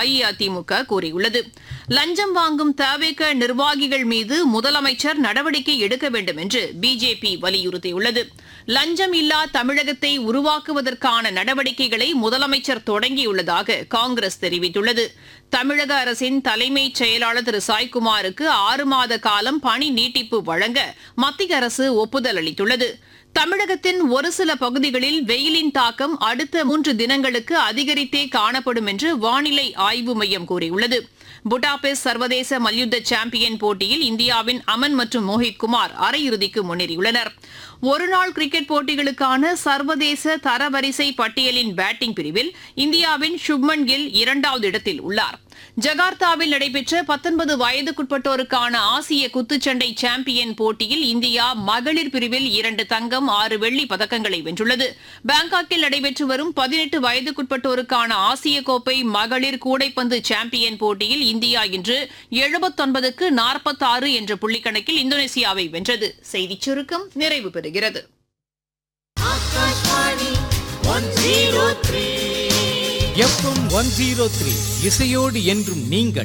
அஇஅதிமுக கூறியுள்ளது லஞ்சம் வாங்கும் தவேக நிர்வாகிகள் மீது முதலமைச்சர் நடவடிக்கை எடுக்க வேண்டும் என்று பிஜேபி வலியுறுத்தியுள்ளது லஞ்சம் இல்லா தமிழகத்தை உருவாக்குவதற்கான நடவடிக்கைகளை முதலமைச்சர் தொடங்கியுள்ளதாக காங்கிரஸ் தெரிவித்துள்ளது தமிழக அரசின் தலைமைச் செயலாளர் திரு சாய்குமாருக்கு ஆறு மாத காலம் பணி நீட்டிப்பு வழங்க மத்திய அரசு ஒப்புதல் அளித்துள்ளது தமிழகத்தின் ஒரு சில பகுதிகளில் வெயிலின் தாக்கம் அடுத்த மூன்று தினங்களுக்கு அதிகரித்தே காணப்படும் என்று வானிலை ஆய்வு மையம் கூறியுள்ளது புடாபெஸ்ட் சர்வதேச மல்யுத்த சாம்பியன் போட்டியில் இந்தியாவின் அமன் மற்றும் மோஹித் குமார் அரையிறுதிக்கு முன்னேறியுள்ளனர் ஒருநாள் கிரிக்கெட் போட்டிகளுக்கான சர்வதேச தரவரிசை பட்டியலின் பேட்டிங் பிரிவில் இந்தியாவின் சுப்மன் கில் இரண்டாவது இடத்தில் உள்ளார் ஜகார்த்தாவில் நடைபெற்ற பத்தொன்பது வயதுக்குட்பட்டோருக்கான ஆசிய குத்துச்சண்டை சாம்பியன் போட்டியில் இந்தியா மகளிர் பிரிவில் இரண்டு தங்கம் ஆறு வெள்ளி பதக்கங்களை வென்றுள்ளது பாங்காக்கில் நடைபெற்று வரும் பதினெட்டு வயதுக்குட்பட்டோருக்கான ஆசிய கோப்பை மகளிர் கூடைப்பந்து சாம்பியன் போட்டியில் இந்தியா இன்று எழுபத்தொன்பதுக்கு நாற்பத்தாறு என்ற புள்ளிக்கணக்கில் இந்தோனேசியாவை வென்றது செய்திச் சுருக்கம் நிறைவு பெறுகிறது Akashvani one zero three FM one zero three இசையோடு என்றும் நீங்கள்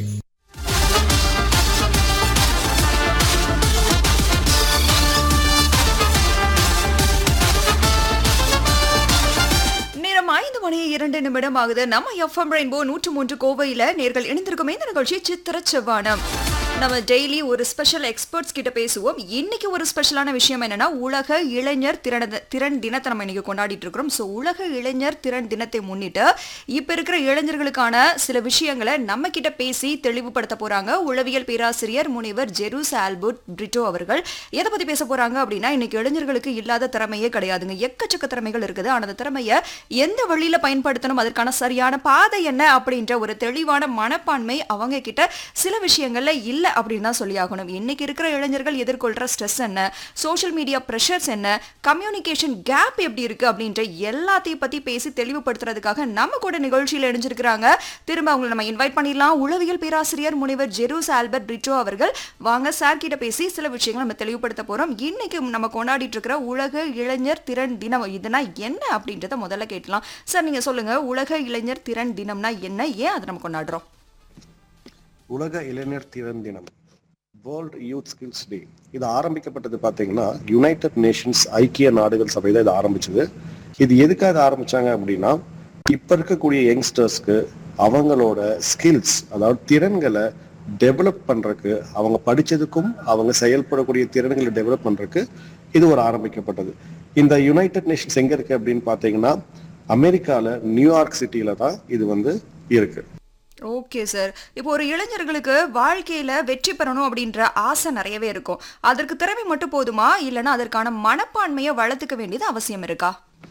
நேரம் ஐந்து மணி இரண்டு நிமிடம் ஆகுது நம்ம எஃப்எம் ரெயின்போ நூற்று மூன்று கோவையில நேர்கள் இணைந்திருக்கும் இந்த நிகழ்ச்சி சித்திர செவ்வானம் நம்ம டெய்லி ஒரு ஸ்பெஷல் எக்ஸ்பர்ட்ஸ் கிட்ட பேசுவோம் இன்னைக்கு ஒரு ஸ்பெஷலான விஷயம் என்னன்னா உலக இளைஞர் திறன் திறன் தினத்தை நம்ம இன்னைக்கு கொண்டாடிட்டு இருக்கிறோம் ஸோ உலக இளைஞர் திறன் தினத்தை முன்னிட்டு இப்ப இருக்கிற இளைஞர்களுக்கான சில விஷயங்களை நம்ம கிட்ட பேசி தெளிவுபடுத்த போறாங்க உளவியல் பேராசிரியர் முனைவர் ஜெருஸ் ஆல்பர்ட் பிரிட்டோ அவர்கள் எதை பத்தி பேச போறாங்க அப்படின்னா இன்னைக்கு இளைஞர்களுக்கு இல்லாத திறமையே கிடையாதுங்க எக்கச்சக்க திறமைகள் இருக்குது ஆனா அந்த திறமையை எந்த வழியில பயன்படுத்தணும் அதற்கான சரியான பாதை என்ன அப்படின்ற ஒரு தெளிவான மனப்பான்மை அவங்க கிட்ட சில விஷயங்கள்ல இல்ல அப்படின்னு தான் சொல்லி ஆகணும் இன்னைக்கு இருக்கிற இளைஞர்கள் எதிர்கொள்ற ஸ்ட்ரெஸ் என்ன சோஷியல் மீடியா ப்ரெஷர்ஸ் என்ன கம்யூனிகேஷன் கேப் எப்படி இருக்கு அப்படின்ற எல்லாத்தையும் பத்தி பேசி தெளிவுபடுத்துறதுக்காக நம்ம கூட நிகழ்ச்சியில் இணைஞ்சிருக்கிறாங்க திரும்ப அவங்களை நம்ம இன்வைட் பண்ணிடலாம் உளவியல் பேராசிரியர் முனைவர் ஜெரூஸ் ஆல்பர்ட் பிரிட்டோ அவர்கள் வாங்க சார் கிட்ட பேசி சில விஷயங்களை நம்ம தெளிவுபடுத்த போறோம் இன்னைக்கு நம்ம கொண்டாடிட்டு இருக்கிற உலக இளைஞர் திறன் தினம் இதுனா என்ன அப்படின்றத முதல்ல கேட்கலாம் சார் நீங்க சொல்லுங்க உலக இளைஞர் திறன் தினம்னா என்ன ஏன் அதை நம்ம கொண்டாடுறோம் உலக இளைஞர் திறன் தினம் வேர்ல்ட் யூத் ஸ்கில்ஸ் டே இது ஆரம்பிக்கப்பட்டது பார்த்தீங்கன்னா யுனைடெட் நேஷன்ஸ் ஐக்கிய நாடுகள் சபை தான் இது ஆரம்பிச்சது இது எதுக்காக ஆரம்பிச்சாங்க அப்படின்னா இப்ப இருக்கக்கூடிய யங்ஸ்டர்ஸ்க்கு அவங்களோட ஸ்கில்ஸ் அதாவது திறன்களை டெவலப் பண்றதுக்கு அவங்க படிச்சதுக்கும் அவங்க செயல்படக்கூடிய திறன்களை டெவலப் பண்றதுக்கு இது ஒரு ஆரம்பிக்கப்பட்டது இந்த யுனைடெட் நேஷன்ஸ் எங்க இருக்கு அப்படின்னு பார்த்தீங்கன்னா அமெரிக்கால நியூயார்க் சிட்டில தான் இது வந்து இருக்கு ஓகே சார் இப்போ ஒரு இளைஞர்களுக்கு வாழ்க்கையில வெற்றி பெறணும் அப்படின்ற ஆசை நிறையவே இருக்கும் அதற்கு திறமை மட்டும் போதுமா இல்லைன்னா அதற்கான மனப்பான்மையை வளர்த்துக்க வேண்டியது அவசியம் இருக்கா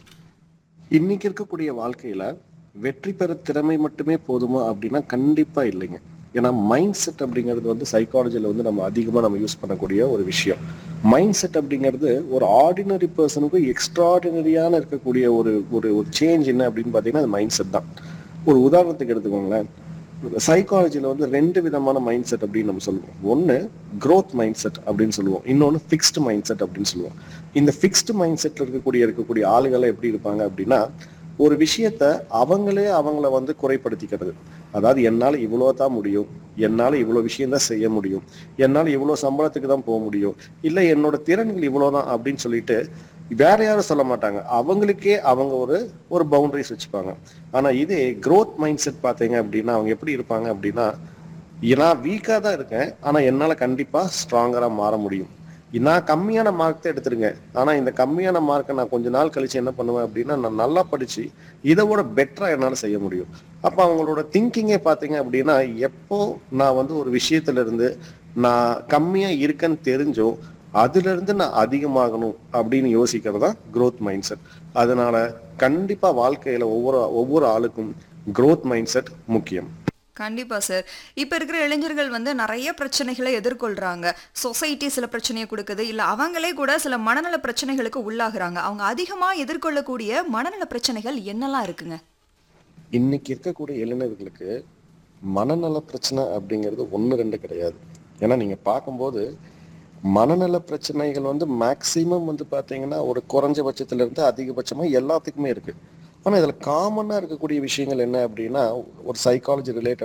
இன்னைக்கு இருக்கக்கூடிய வாழ்க்கையில வெற்றி பெற திறமை மட்டுமே போதுமா அப்படின்னா கண்டிப்பா இல்லைங்க ஏன்னா மைண்ட் செட் அப்படிங்கிறது வந்து சைக்காலஜில வந்து நம்ம அதிகமா நம்ம யூஸ் பண்ணக்கூடிய ஒரு விஷயம் மைண்ட் செட் அப்படிங்கிறது ஒரு ஆர்டினரி பர்சனுக்கு எக்ஸ்ட்ராடினரியான இருக்கக்கூடிய ஒரு ஒரு ஒரு சேஞ்ச் என்ன அப்படின்னு பாத்தீங்கன்னா அது மைண்ட் செட் தான் ஒரு உதாரணத்துக்கு எடுத்துக்கோங்களேன் சைக்காலஜில வந்து ரெண்டு விதமான மைண்ட் செட் அப்படின்னு நம்ம சொல்லுவோம் ஒன்னு growth மைண்ட் செட் அப்படின்னு சொல்லுவோம் இன்னொன்னு ஃபிக்ஸ்டு மைண்ட் செட் அப்படின்னு சொல்லுவோம் இந்த ஃபிக்ஸ்டு மைண்ட் செட்ல இருக்கக்கூடிய இருக்கக்கூடிய ஆளுகளை எப்படி இருப்பாங்க அப்படின்னா ஒரு விஷயத்த அவங்களே அவங்கள வந்து குறைப்படுத்திக்கிறது அதாவது என்னால இவ்வளோ தான் முடியும் என்னால இவ்வளோ விஷயம் தான் செய்ய முடியும் என்னால இவ்வளோ சம்பளத்துக்கு தான் போக முடியும் இல்ல என்னோட திறன்கள் இவ்வளோதான் அப்படின்னு சொல்லிட்டு வேற யாரும் சொல்ல மாட்டாங்க அவங்களுக்கே அவங்க ஒரு ஒரு பவுண்டரிஸ் வச்சுப்பாங்க ஆனா இதே growth மைண்ட் செட் பார்த்தீங்க அப்படின்னா அவங்க எப்படி இருப்பாங்க அப்படின்னா நான் வீக்கா தான் இருக்கேன் ஆனா என்னால கண்டிப்பா ஸ்ட்ராங்கரா மாற முடியும் நான் கம்மியான மார்க் தான் எடுத்துருங்க ஆனா இந்த கம்மியான மார்க்கை நான் கொஞ்ச நாள் கழிச்சு என்ன பண்ணுவேன் அப்படின்னா நான் நல்லா படிச்சு இதை விட பெட்டரா என்னால செய்ய முடியும் அப்ப அவங்களோட திங்கிங்கே பாத்தீங்க அப்படின்னா எப்போ நான் வந்து ஒரு விஷயத்துல இருந்து நான் கம்மியா இருக்கேன்னு தெரிஞ்சோ அதுல இருந்து நான் அதிகமாகணும் அப்படின்னு யோசிக்கிறது தான் growth மைண்ட் செட் அதனால கண்டிப்பா வாழ்க்கையில ஒவ்வொரு ஒவ்வொரு ஆளுக்கும் growth மைண்ட் செட் முக்கியம் கண்டிப்பா சார் இப்ப இருக்கிற இளைஞர்கள் வந்து நிறைய பிரச்சனைகளை எதிர்கொள்றாங்க சொசைட்டி சில பிரச்சனையை கொடுக்குது இல்ல அவங்களே கூட சில மனநல பிரச்சனைகளுக்கு உள்ளாகுறாங்க அவங்க அதிகமா எதிர்கொள்ளக்கூடிய மனநல பிரச்சனைகள் என்னெல்லாம் இருக்குங்க இன்னைக்கு இருக்கக்கூடிய இளைஞர்களுக்கு மனநல பிரச்சனை அப்படிங்கிறது ஒன்று ரெண்டு கிடையாது ஏன்னா நீங்க பார்க்கும்போது மனநல பிரச்சனைகள் வந்து மேக்சிமம் வந்து பாத்தீங்கன்னா ஒரு குறைஞ்சபட்சத்துல இருந்து அதிகபட்சமா எல்லாத்துக்குமே இருக்கு ஆனா இதுல காமனா இருக்கக்கூடிய விஷயங்கள் என்ன அப்படின்னா ஒரு சைக்காலஜி ரிலேட்டட்